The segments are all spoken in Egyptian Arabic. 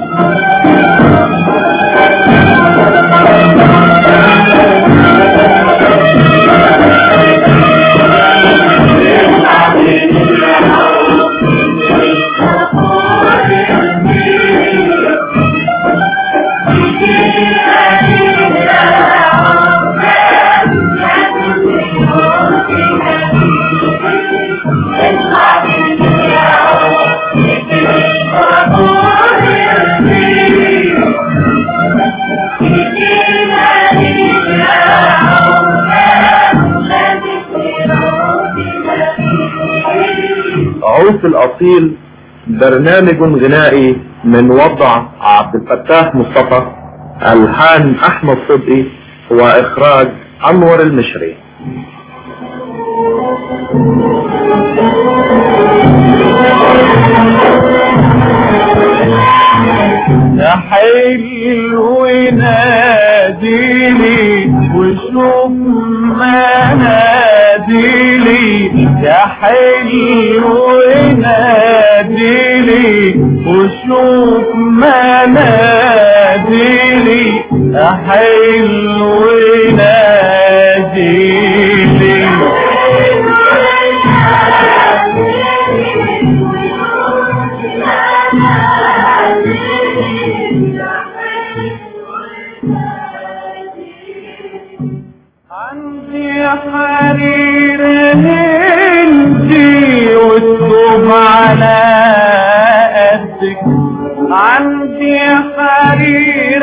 عوف الأصيل برنامج غنائي من وضع عبد الفتاح مصطفى ألحان أحمد صدقي وإخراج أنور المشري يا حلو ناديلي وشوف مناديلي يا حلو ناديلي وشوف مناديلي يا حلو ناديلي عندي حرير هندي والثوب على قدك عندي حرير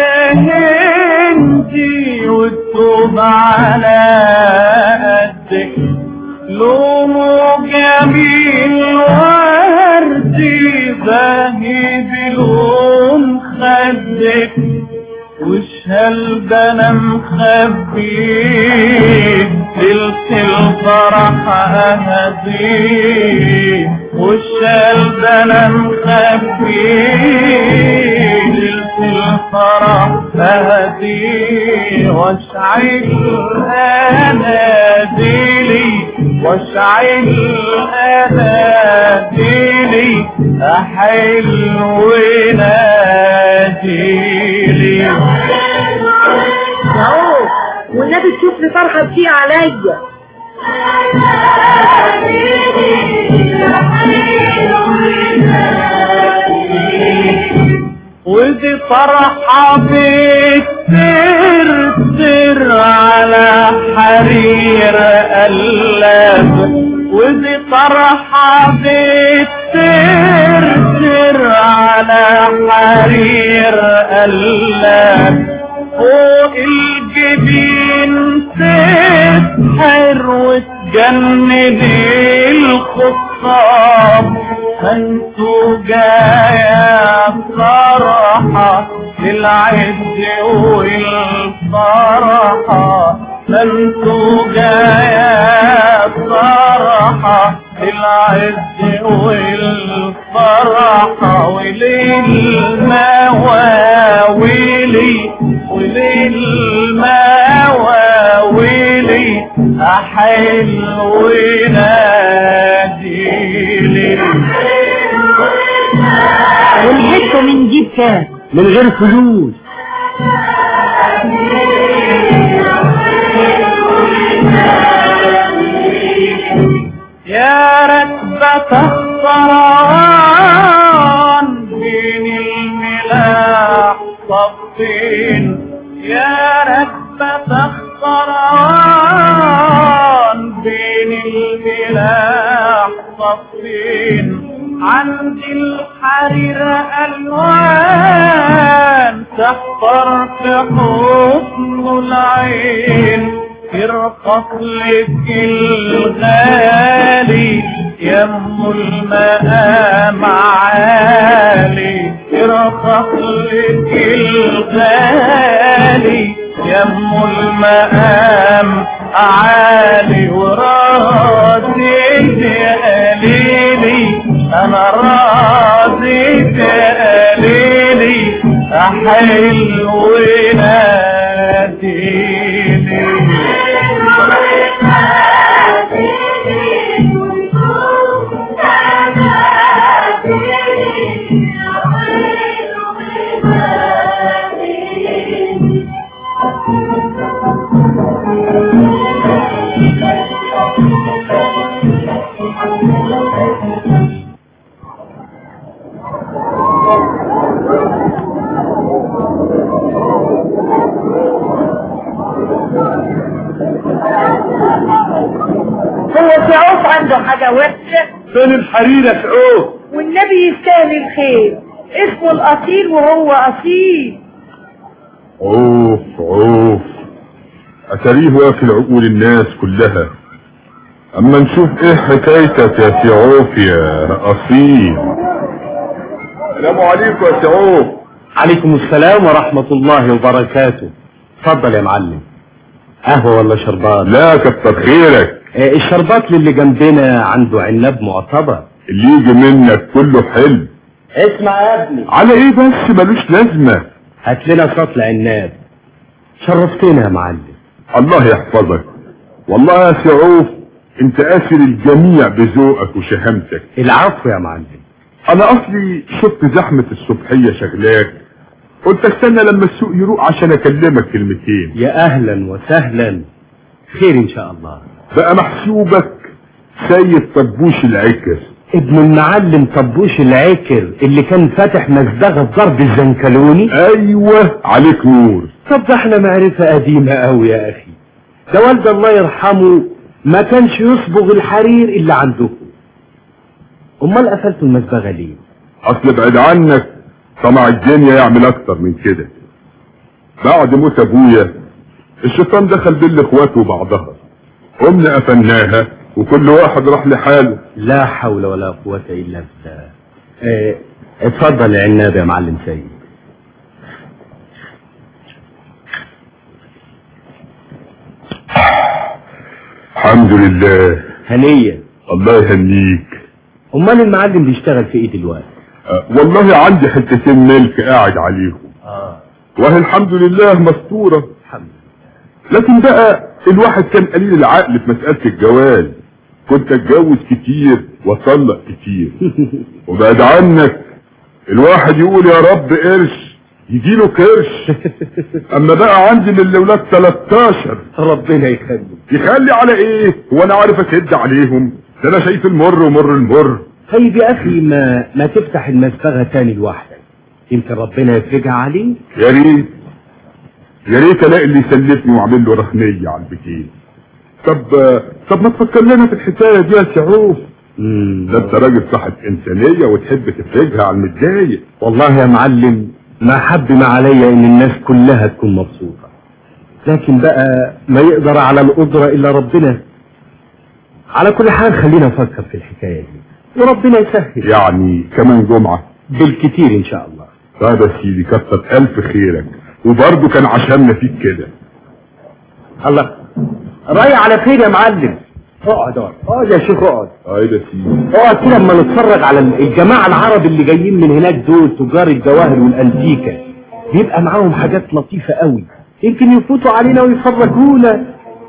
هندي والثوب على قدك لونه جميل وردي باهي بلون خدك وش هالده انا مخبيه ليلة الفرح اهديه وش هالده انا مخبيه ليلة الفرح اهديه واشعل اناديلي واشعل اناديلي احلو ناديلي اهو والنبي تشوف لي فرحة فيه عليا ودي فرحة بتسر سر على حرير قلب ودي فرحة بتسر سر على حرير قلب فوق الجبين تسحر وتجند الخطاب انتو جاية فرحة للعز والفرحة انتو جاية فرحة للعز والفرحة وللمواويلي وللمواويلي أحلو ناديلي والحته من جيب كام من غير فلوس يا ركبة الصران بين الملاح صفين يا ركبة الصران بين الملاح صفين عند الحرير ألوان تحضر في حسن العين يرقص لك الغالي يم المقام عالي يرقص لك الغالي يم المقام عالي وراضي تقليلي انا راضي تقليلي حلو ناديلي هو شعوف عنده حاجة وحشة فين الحرير يا شعوب والنبي يستاهل الخير اسمه الأصيل وهو أصيل عوف عوف أتريه واكل عقول الناس كلها أما نشوف إيه حكايتك يا سي عوف يا أصيل السلام عليكم يا سي عوف عليكم السلام ورحمة الله وبركاته اتفضل يا معلم قهوة ولا شربات لا كتر خيرك آه، الشربات اللي جنبنا عنده عناب معتبر اللي يجي منك كله حلو اسمع يا ابني على ايه بس ملوش لازمة هات لنا سطل عناب شرفتنا يا معلم الله يحفظك والله يا سي عوف انت اسر الجميع بذوقك وشهامتك العفو يا معلم انا اصلي شفت زحمة الصبحية شغلاك قلت استنى لما السوق يروق عشان اكلمك كلمتين يا اهلا وسهلا خير ان شاء الله بقى محسوبك سيد طبوش العكر ابن المعلم طبوش العكر اللي كان فاتح مزدغة ضرب الزنكلوني ايوه عليك نور طب ده احنا معرفة قديمة قوي يا اخي ده والد الله يرحمه ما كانش يصبغ الحرير الا عندكم امال قفلتوا المزبغة ليه اصل بعد عنك طمع الدنيا يعمل اكتر من كده بعد موت ابويا الشيطان دخل بين الاخوات وبعضها قمنا قفلناها وكل واحد راح لحاله لا حول ولا قوة الا بالله اه اتفضل يا عناب يا معلم سيد الحمد لله هنية الله يهنيك امال المعلم بيشتغل في ايه دلوقتي أه والله عندي حتتين ملك قاعد عليهم اه وهي الحمد لله مستورة الحمد لكن بقى الواحد كان قليل العقل في مسألة الجواز كنت اتجوز كتير واطلق كتير وبعد عنك الواحد يقول يا رب قرش يجيله كرش اما بقى عندي للاولاد 13 ربنا يخليك يخلي على ايه هو انا عارف اسد عليهم ده انا شايف المر ومر المر طيب يا اخي ما ما تفتح المزبغة تاني لوحدك يمكن ربنا يفرجها عليك يا ريت يا ريت الاقي اللي يسلفني واعمل له رهنيه على البكين طب طب ما تفكر لنا في الحكايه دي يا شعوف مم. ده انت راجل صاحب انسانيه وتحب تفرجها على المتضايق والله يا معلم ما حب ما عليا ان الناس كلها تكون مبسوطة لكن بقى ما يقدر على القدرة الا ربنا على كل حال خلينا نفكر في الحكاية دي وربنا يسهل يعني كمان جمعه بالكتير ان شاء الله طيب يا سيدي كتر الف خيرك وبرضه كان عشاننا فيك كده الله رايح على فين يا معلم اقعد اقعد اقعد يا شيخ اقعد ايوه يا سيدي اقعد كده اما نتفرج على الجماعة العرب اللي جايين من هناك دول تجار الجواهر والانتيكة بيبقى معاهم حاجات لطيفة قوي يمكن يفوتوا علينا ويفرجونا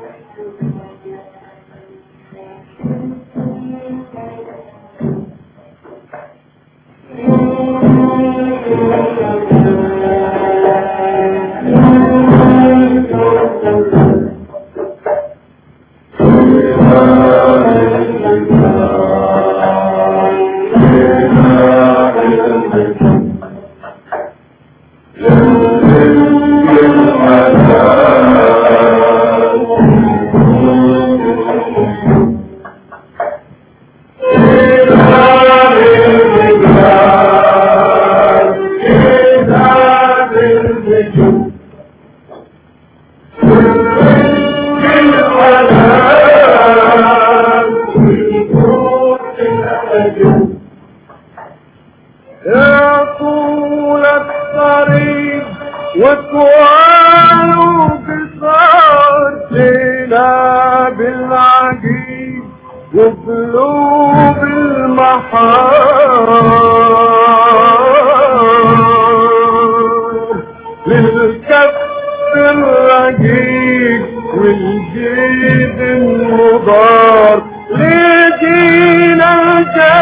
يا طول الطريق وطوال قصار سينا بالعجيب وقلوب المحار للكف الرقيق والجيد المضار لدينا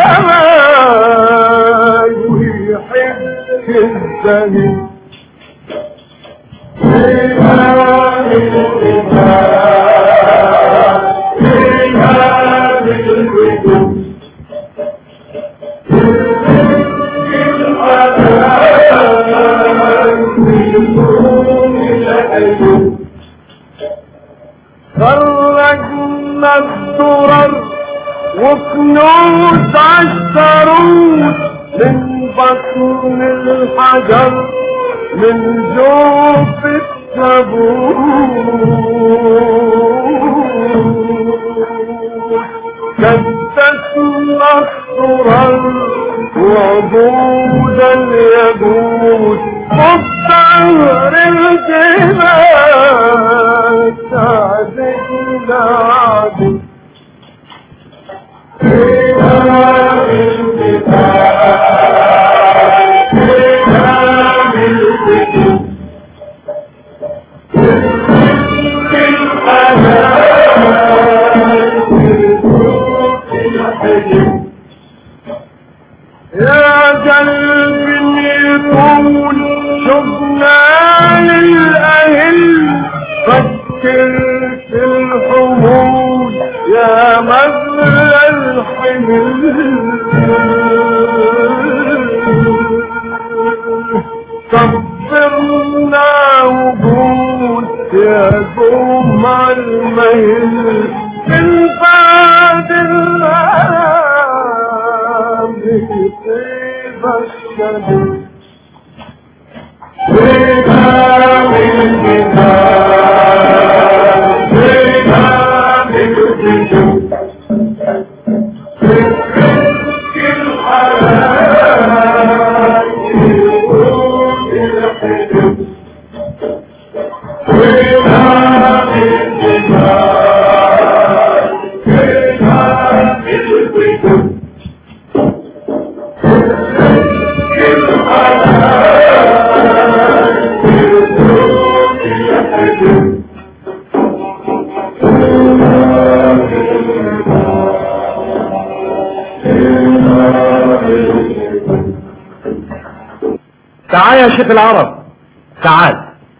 الجمال ويحب الزمن الحلم خرجنا الدرر وكنوز عالشروط من بطن الحجر من جوف التابوت كدسنا الصرر وعبود اليهود والطهر الجبال تعزينا عدو يا قلب يكون شفنا للأهل فكر في الحمول يا مغلى الحمل صبرنا وجود يا جمع المهل من بعد الغرام يطيب الشمس تعال يا شيخ العرب تعال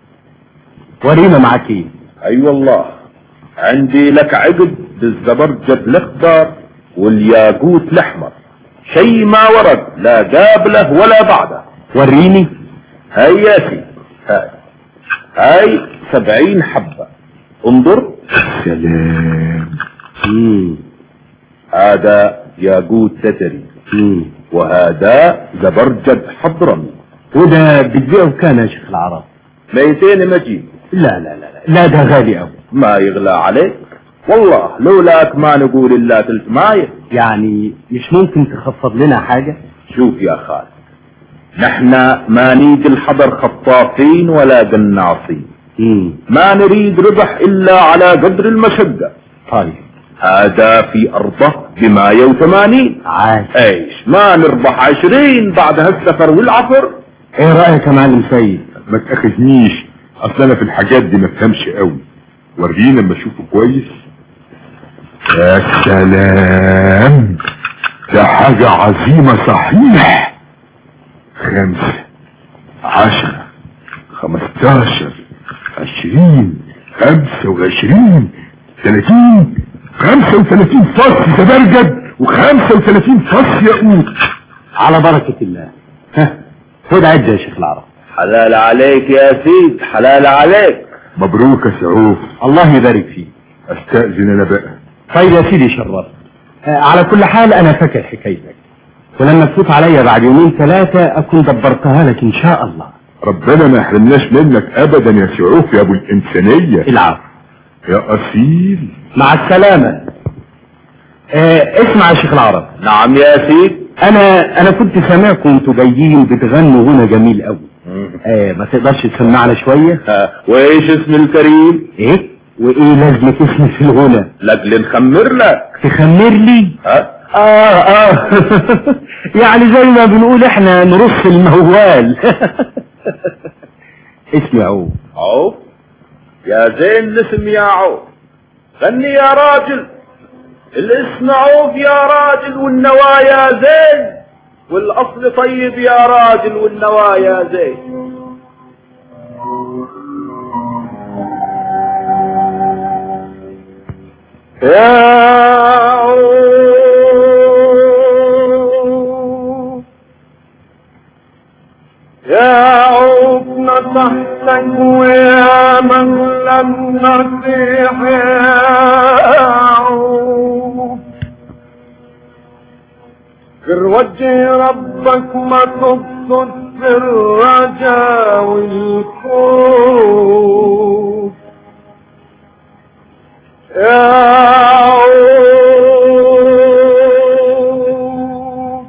ورينا معاك ايه اي والله عندي لك عقد بالزبرجد الاخضر والياقوت الاحمر شيء ما ورد لا قابله ولا بعده وريني هاي يا سيدي هاي هاي سبعين حبة انظر سلام مم. هذا ياقوت تتري مم. وهذا زبرجد حضرمي وده بتبيعه بكام يا شيخ العرب ميتين مجيب لا لا لا لا, لا ده غالي قوي ما يغلى عليك والله لولاك ما نقول الا تلت ماية يعني مش ممكن تخفض لنا حاجة شوف يا خالد نحن ما نيجي الحضر خطافين ولا قناصين مم. ما نريد ربح الا على قدر المشقة طيب هذا في ارضه بماية وثمانين عاش ايش ما نربح عشرين بعد هالسفر والعفر ايه رأيك يا معلم سيد ما تاخذنيش اصل انا في الحاجات دي ما بفهمش قوي وريني لما اشوفه كويس يا سلام ده حاجة عظيمة صحيح خمسة عشرة خمستاشر عشرين خمسة وعشرين ثلاثين خمسة وثلاثين فص زبرجد وخمسة وثلاثين فص ياقوت على بركة الله ها خد عد يا شيخ العرب حلال عليك يا سيد حلال عليك مبروك يا سعوف الله يبارك فيك استأذن انا بقى طيب يا سيدي شرفت آه، على كل حال انا فاكر حكايتك ولما تفوت عليا بعد يومين ثلاثة اكون دبرتها لك ان شاء الله ربنا ما يحرمناش منك ابدا يا سعوف يا ابو الانسانية العفو يا اصيل مع السلامة آه اسمع يا شيخ العرب نعم يا سيد انا انا كنت سامعكم وانتوا جايين بتغنوا غنى جميل قوي آه ما تقدرش تسمعنا شوية ها، وايش اسم الكريم ايه وايه لازمة اسمي في الغنى لاجل نخمر لك تخمر لي ها اه اه يعني زي ما بنقول احنا نرص الموال اسمعوا عوف يا زين الاسم يا عوف غني يا راجل الاسم عوف يا راجل والنوايا زين والاصل طيب يا راجل والنوايا زين يا عوف يا عوف نصحتك ويا من لم نصيح يعوب غير وجه ربك ما تبسط في الرجا والخوف يعوب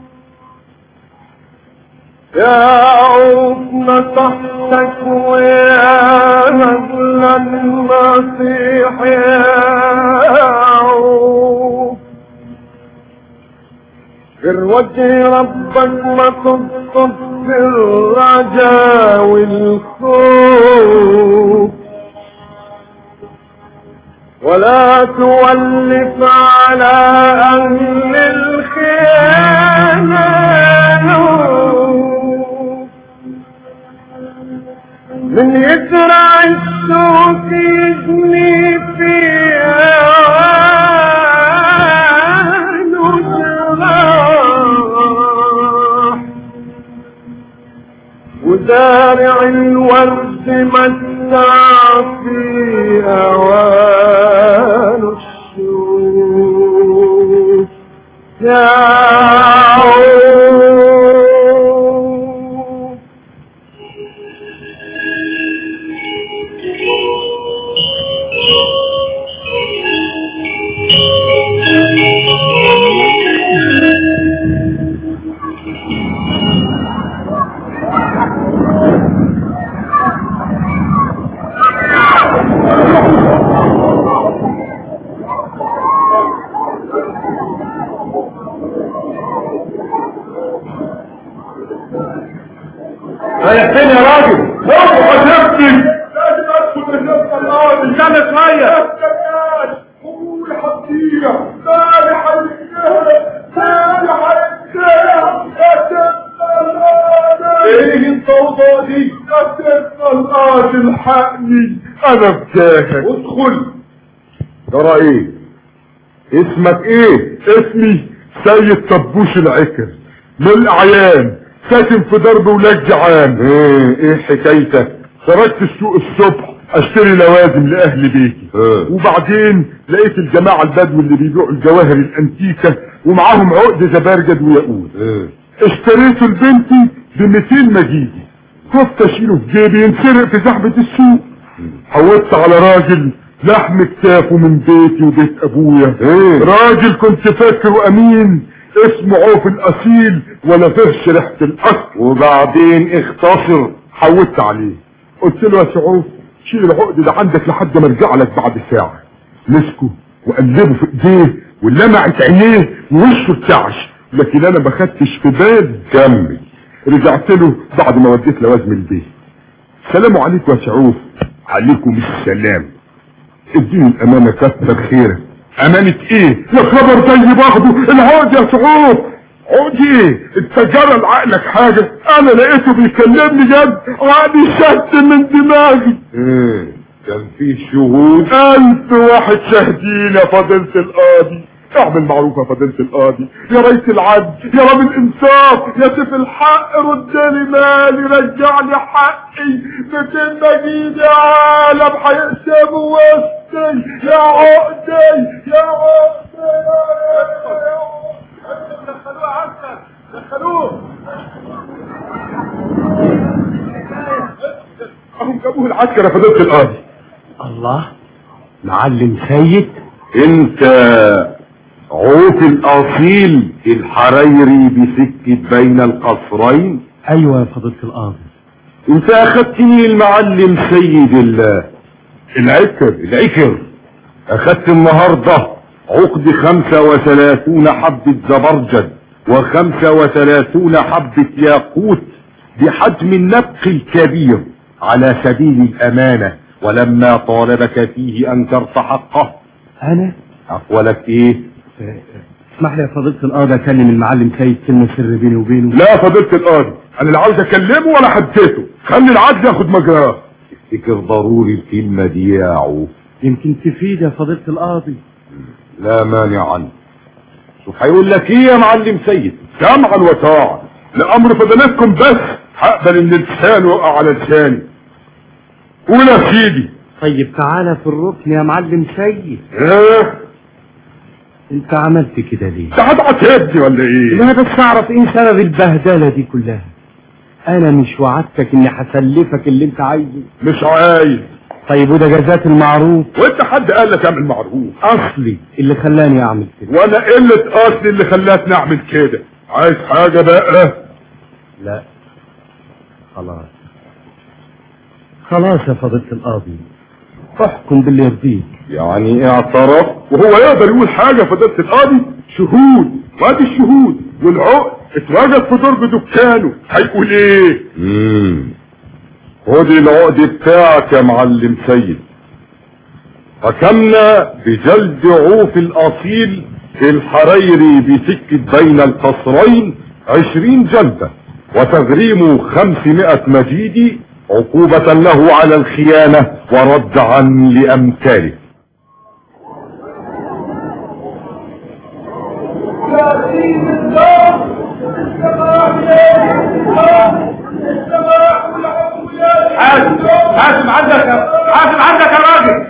يعوب نصحتك ويا نجل المسيح يعوب غير وجه ربك ما تبسط في الرجا والخوف ولا تولف على أهل الخيانة من يزرع السوق يجني فيها جراح وزارع الورد متع في اوان الشوق يعود رايح فين يا راجل؟ برضه خسرتني لازم ادخل بشفت الارض استنى شويه قول حقيقة مالي حركتها مالي حركتها ايه الفوضى دي؟ يا الارض الحقني انا بجاهك ادخل ترى ايه؟ اسمك ايه؟ اسمي سيد طبوش العكر من الاعيان ساكن في درب ولاد جعان ايه ايه حكايتك خرجت السوق الصبح اشتري لوازم لاهل بيتي وبعدين لقيت الجماعة البدو اللي بيبيعوا الجواهر الانتيكة ومعاهم عقد زبرجد وياقوت اشتريته لبنتي ب 200 مجيدي خفت اشيله في جيبي ينسرق في زحمة السوق حولت على راجل لحم كتافه من بيتي وبيت ابويا راجل كنت فاكره امين اسمه عوف الاصيل ولا فيهش ريحة الاصل وبعدين اختصر حولت عليه قلت له يا سعوف شيل العقد ده عندك لحد ما ارجع لك بعد ساعة مسكه وقلبه في ايديه ولمعت عينيه ووشه ارتعش لكن انا ما خدتش في بالي كمل رجعت له بعد ما وديت لوازم البيت السلام عليكم يا سعوف عليكم السلام اديني الامانة كتر خيرك امانة ايه يا خبر زي باخده العقد يا سعوف عقد ايه انت جرى لعقلك حاجة انا لقيته بيكلمني جد عقلي شد من دماغي ايه كان في شهود الف واحد شاهدين يا فضيلة القاضي اعمل معروف يا فضيلة القاضي يا ريت العدل يا رب الانصاف يا سيف الحق ردالي مالي رجعني حقي 200 مجيد يا عالم هيقسموا وسطي يا عقدي يا عقدي يا عقدي دخلوه عسكر دخلوه اهم جابوه العسكر يا فضيلة القاضي الله معلم سيد انت عوف الاصيل الحريري بسكة بين القصرين ايوه يا فضيلة القاضي انت اخدتني المعلم سيد الله العكر العكر اخدت النهاردة عقد خمسة وثلاثون حبة زبرجد وخمسة وثلاثون حبة ياقوت بحجم النبق الكبير على سبيل الامانة ولما طالبك فيه انكرت حقه انا اقولك ايه اسمح لي يا فضيلة القاضي اكلم المعلم سيد كلمة سر بيني وبينه لا يا فضيلة القاضي انا لا عاوز اكلمه ولا حديته خلي العدل ياخد مجراه تفتكر ضروري الكلمة دي يا عوف يمكن تفيد يا فضيلة القاضي لا مانع عنه شوف هيقول لك ايه يا معلم سيد سمعا وطاعا لامر فضلتكم بس هقبل ان لسانه وقع على لساني قول يا سيدي طيب تعالى في الركن يا معلم سيد ايه انت عملت كده ليه انت هتعاتبني ولا ايه انا بس اعرف ايه سبب البهدله دي كلها انا مش وعدتك اني هسلفك اللي انت عايزه مش عايز طيب وده جزات المعروف وانت حد قال لك اعمل معروف اصلي اللي خلاني اعمل كده وانا قلة اصلي اللي خلاتني اعمل كده عايز حاجة بقى لا خلاص خلاص يا فضيلة القاضي احكم باللي يرضيك يعني اعترف وهو يقدر يقول حاجة فضيلة القاضي شهود وادي الشهود والعقد اتواجد في درج دكانه هيقول ايه امم خد العقد بتاعك يا معلم سيد حكمنا بجلد عوف الاصيل الحريري بسكة بين القصرين عشرين جلدة وتغريم خمسمائة مجيدي عقوبة له على الخيانة وردعا لأمثاله حاسب حاسب عندك حاسب عندك يا راجل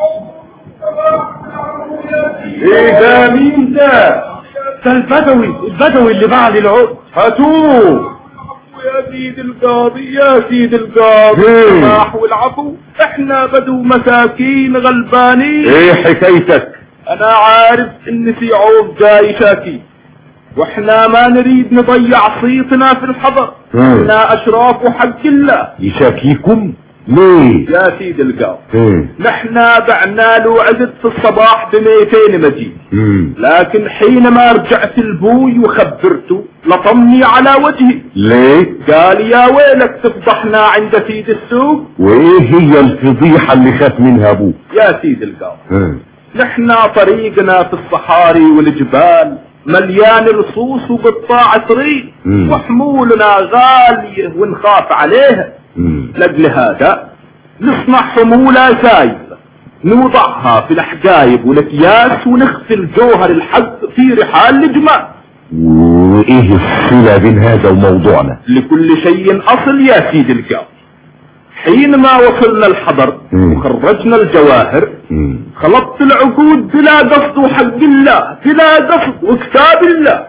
ايه ده مين ده ده البدوي البدوي اللي باع لي العقد هاتوه يا سيد القاضي يا سيد القاضي إيه؟ السماح والعفو احنا بدو مساكين غلبانين ايه حكايتك انا عارف ان في عوف جاي شاكي واحنا ما نريد نضيع صيتنا في الحضر مم. احنا اشراف حق الله يشاكيكم ليه يا سيد القاضي مم. نحن بعنا له عدد في الصباح ب 200 مجيد مم. لكن حينما رجعت البوي وخبرته لطمني على وجهي ليه قال يا ويلك تفضحنا عند سيد السوق وايه هي الفضيحة اللي خاف منها ابوك يا سيد القاضي مم. نحن طريقنا في الصحاري والجبال مليان رصوص وقطاع طريق مم. وحمولنا غالية ونخاف عليها مم. لأجل هذا نصنع حمولة زايدة نوضعها في الحجايب والاكياس ونخفي الجوهر الحق في رحال الجمال وايه الصلة بين هذا وموضوعنا لكل شيء أصل يا سيدي القاضي حينما وصلنا الحضر مم. وخرجنا الجواهر مم. خلطت العقود بلا قصد وحق الله بلا قصد وكتاب الله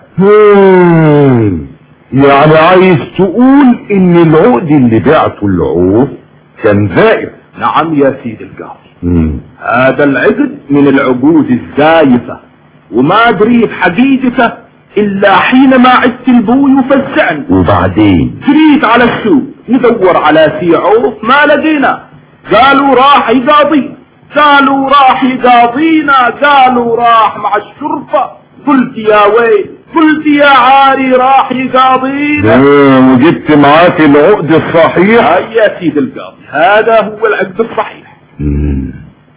مم. يعني عايز تقول ان العقد اللي بعته العوف كان زائف نعم يا سيدي القاضي مم. هذا العقد من العقود الزايفة وما أدري بحقيقته إلا حينما عدت البوي وفزعني وبعدين جريت على السوق ندور على سي عوف ما لقينا قالوا راح يقاضينا قالوا راح يقاضينا قالوا راح مع الشرطة قلت يا ويل قلت يا عاري راح يقاضينا مم. وجبت معاك العقد الصحيح هاي يا سيد القاضي هذا هو العقد الصحيح مم.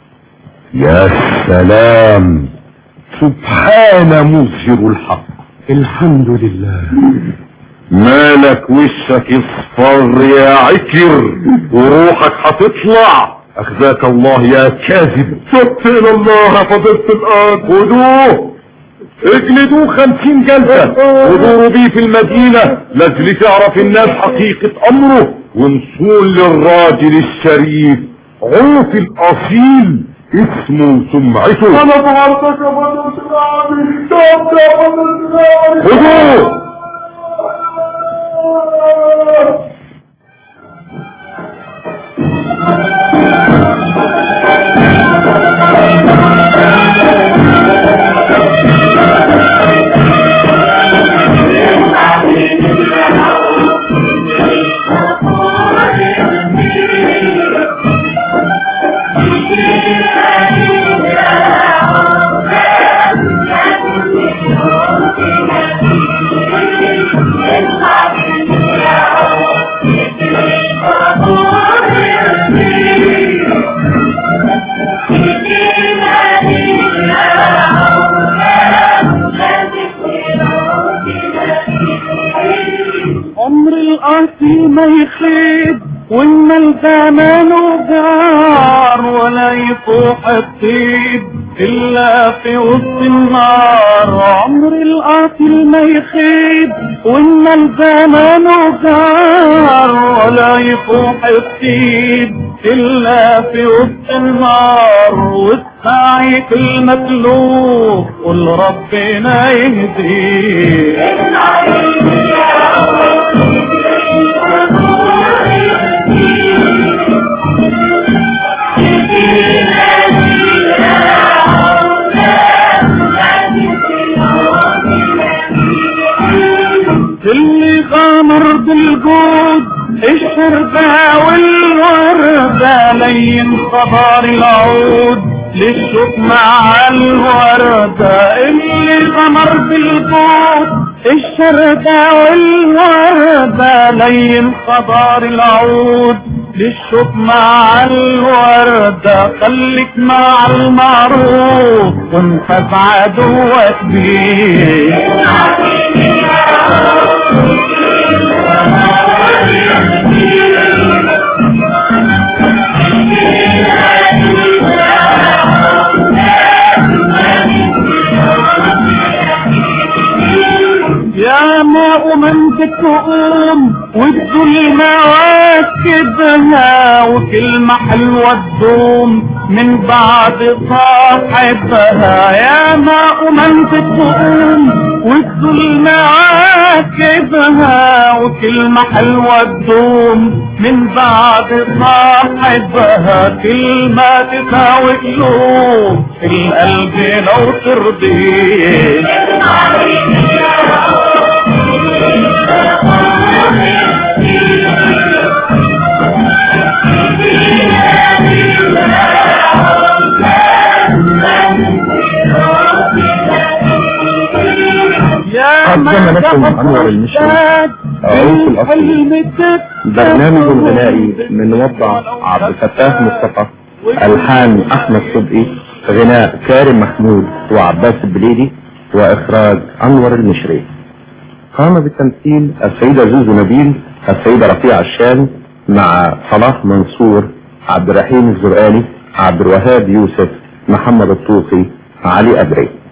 يا سلام سبحان مظهر الحق الحمد لله مالك وشك اصفر يا عكر وروحك هتطلع اخزاك الله يا كاذب تبت الى الله فضلت الارض خدوه اجلدوه خمسين جلدة ودوروا بيه في المدينة لاجل تعرف الناس حقيقة امره ونصون للراجل الشريف عوف الاصيل اسمه سمعته انا بعرفك يا بدر سلامي توب يا بدر سلامي خدوه عمر القاسي ما يخيب والمال زمانه جار ولا يفوح الطيب إلا في وسط النار عمر القاتل ما يخيب وإن الزمان جار ولا يفوح الطيب إلا في وسط النار والسعي في المطلوب قل ربنا يهديه اللي غامر بالجود الشربة والوردة لين خبر العود للشوق مع الوردة اللي غمر بالجود الشربة والوردة لين خبر العود للشوق مع الوردة خليك مع المعروف وانت عدوك بيه يا ما أمنت تقوم والظلمة واكدها وكلمة حلوة تدوم من بعد صاحبها يا ما أمنت تقوم والظلمة واكدها وكلمة حلوة تدوم من بعد صاحبها كلمة تساوي قلوب القلب لو ترضيه يا قدم لكم أنور المشري عروس الأصيل برنامج غنائي من وضع عبد الفتاح مصطفى ألحان أحمد صدقي غناء كارم محمود وعباس البليدي وإخراج أنور المشري قام بالتمثيل السيدة زوزو نبيل السيدة رفيعة الشام مع صلاح منصور عبد الرحيم الزرقاني عبد الوهاب يوسف محمد الطوخي علي أبري